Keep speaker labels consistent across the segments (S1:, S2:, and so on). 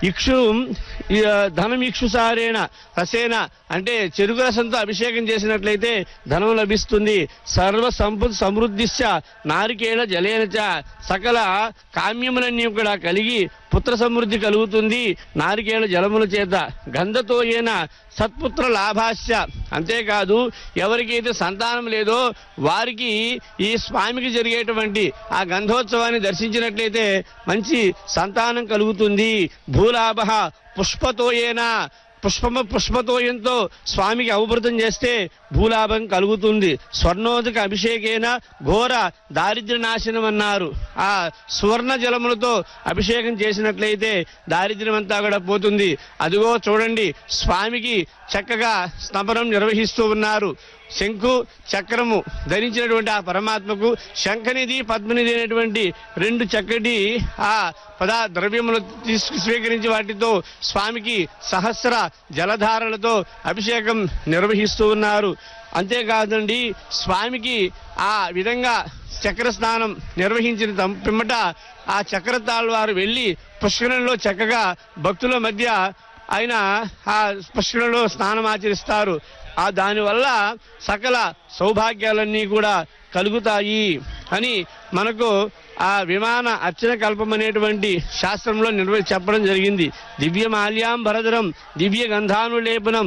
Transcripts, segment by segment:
S1: ఇక్షు ఈ, ఆ, ధనం ఇక్షుసారేణ రసేన అంటే చెరుకు రసంతో అభిషేకం చేసినట్లయితే ధనం లభిస్తుంది సర్వ సంపద సమృద్ధిశ్చ నారికేళ జలేన చ సకల కామ్యములన్నీ కూడా కలిగి పుత్ర సమృద్ధి కలుగుతుంది నారికేళ జలముల చేత గంధతో ఏన సత్పుత్ర లాభాస్య అంతేకాదు ఎవరికైతే సంతానం లేదో వారికి ఈ స్వామికి జరిగేటువంటి ఆ గంధోత్సవాన్ని దర్శించినట్లయితే మంచి సంతానం కలుగుతుంది భూలాభ పుష్పతోయేనా పుష్పమ పుష్పతోయంతో స్వామికి అవభృతం చేస్తే భూలాభం కలుగుతుంది స్వర్ణోదక అభిషేకేన ఘోర దారిద్ర్య నాశనం అన్నారు ఆ సువర్ణ జలములతో అభిషేకం చేసినట్లయితే దారిద్ర్యం అంతా కూడా పోతుంది అదిగో చూడండి స్వామికి చక్కగా స్తంభనం నిర్వహిస్తూ ఉన్నారు శంకు చక్రము ధరించినటువంటి ఆ పరమాత్మకు శంఖనిధి పద్మనిధి అనేటువంటి రెండు చక్కటి ఆ పదా ద్రవ్యములు తీసుకు స్వీకరించి వాటితో స్వామికి సహస్ర జలధారలతో అభిషేకం నిర్వహిస్తూ ఉన్నారు అంతేకాదండి స్వామికి ఆ విధంగా చక్ర స్నానం నిర్వహించిన తం- పిమ్మట ఆ చక్రతాళ్ వారు వెళ్ళి పుష్కరంలో చక్కగా భక్తుల మధ్య ఆయన ఆ పుష్కరంలో స్నానం ఆచరిస్తారు ఆ దానివల్ల సకల సౌభాగ్యాలన్నీ కూడా కలుగుతాయి అని మనకు ఆ విమాన అర్చన కల్పం అనేటువంటి శాస్త్రంలో నిర్వ చెప్పడం జరిగింది దివ్య మాల్యాంబరధరం దివ్య గంధానులేపనం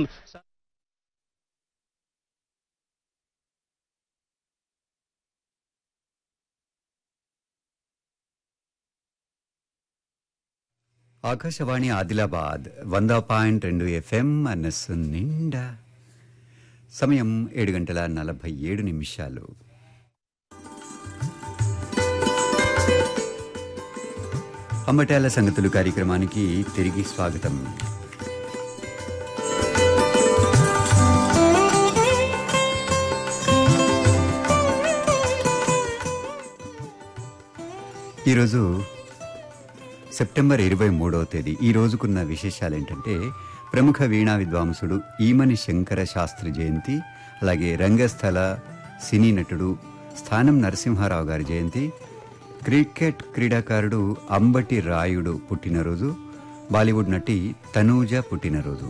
S2: ఆకాశవాణి ఆదిలాబాద్ వంద పాయింట్ రెండు ఎఫ్ఎం మనస్సు నిండా సమయం ఏడు గంటల నలభై ఏడు నిమిషాలు అమ్మటాల సంగతులు కార్యక్రమానికి తిరిగి స్వాగతం ఈరోజు సెప్టెంబర్ ఇరవై మూడవ తేదీ ఈ రోజుకున్న విశేషాలు ఏంటంటే ప్రముఖ వీణా విద్వాంసుడు ఈమని శంకర శాస్త్రి జయంతి అలాగే రంగస్థల సినీ నటుడు స్థానం నరసింహారావు గారి జయంతి క్రికెట్ క్రీడాకారుడు అంబటి రాయుడు పుట్టినరోజు బాలీవుడ్ నటి తనూజ పుట్టినరోజు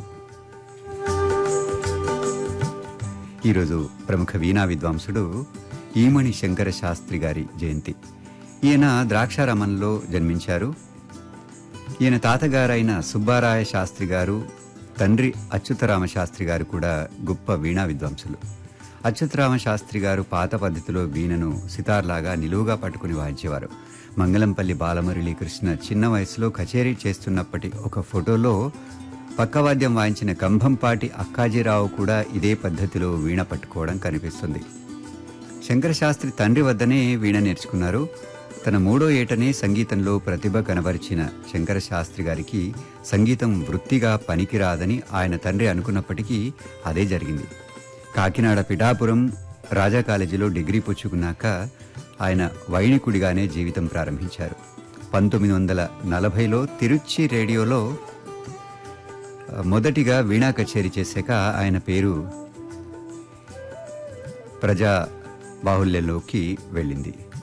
S2: ఈరోజు ప్రముఖ వీణా విద్వాంసుడు ఈమణి శంకర శాస్త్రి గారి జయంతి ఈయన ద్రాక్షారామంలో జన్మించారు ఈయన తాతగారైన సుబ్బారాయ శాస్త్రి గారు తండ్రి అచ్యుతరామ శాస్త్రి గారు కూడా గొప్ప వీణా విద్వాంసులు అచ్యుతరామ శాస్త్రి గారు పాత పద్ధతిలో వీణను సితార్లాగా నిలువుగా పట్టుకుని వాయించేవారు మంగళంపల్లి బాలమురళీ కృష్ణ చిన్న వయసులో కచేరీ చేస్తున్నప్పటి ఒక ఫోటోలో పక్కవాద్యం వాయించిన కంభంపాటి అక్కాజీరావు కూడా ఇదే పద్ధతిలో వీణ పట్టుకోవడం కనిపిస్తుంది శంకరశాస్త్రి తండ్రి వద్దనే వీణ నేర్చుకున్నారు తన మూడో ఏటనే సంగీతంలో ప్రతిభ కనబరిచిన శంకరశాస్త్రి గారికి సంగీతం వృత్తిగా పనికిరాదని ఆయన తండ్రి అనుకున్నప్పటికీ అదే జరిగింది కాకినాడ పిఠాపురం రాజా కాలేజీలో డిగ్రీ పుచ్చుకున్నాక ఆయన వైణికుడిగానే జీవితం ప్రారంభించారు పంతొమ్మిది వందల నలభైలో తిరుచి రేడియోలో ఆ, మొదటిగా వీణా కచేరీ చేశాక ఆయన పేరు ప్రజా బాహుల్యంలోకి వెళ్ళింది